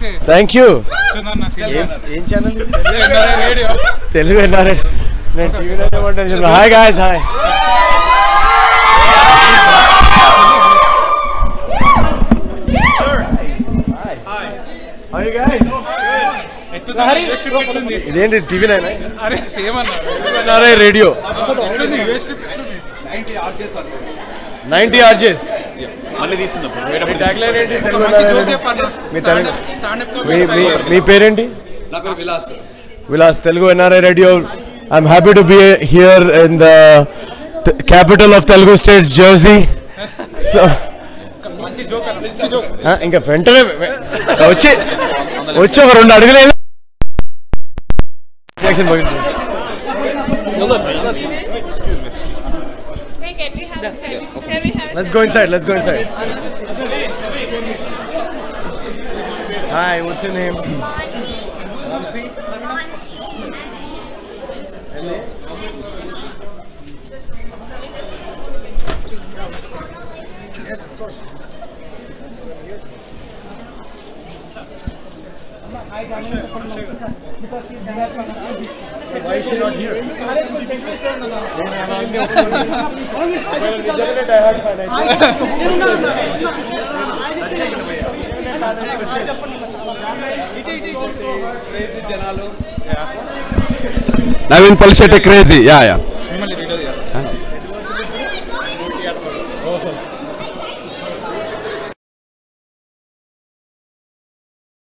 మంచి thank you వచ్చిందన్న serial ఏం ఛానల్ రేడియో తెలుగు ఎన్ఆర్ఐ నేను టీవీలో ఏమంటాను hi guys hi hi guys ఎట్లుంది ఇదేంటి టీవీ నైన్ అరే సేమ్ అన్న ఎన్ఆర్ఐ రేడియో ఎట్లుంది యూఎస్ ట్రిప్ నైన్టీ ఆర్జెస్ మళ్ళీ తీసుకుందాం ట్యాగ్లైన్ ఏంటి తెలుగు మంచి NRI జోక్ radio? చెప్పాలి మీ తెలుగు స్టాండప్ మీ మీ మీ పేరేంటి నా పేరు Vilas Vilas Telugu NRI radio I'm happy to be here in the capital of Telugu states Jersey so మంచి జోక్ అన్న మంచి జోక్ ఇంకా వెంటనే వె- వచ్చి వచ్చి ఒక రెండు అడుగులే reaction Hey, can we have a selfie? Can we have a let's go inside let's go inside hi what's your name Why is she not here? Naveen Polishetty crazy ya yeah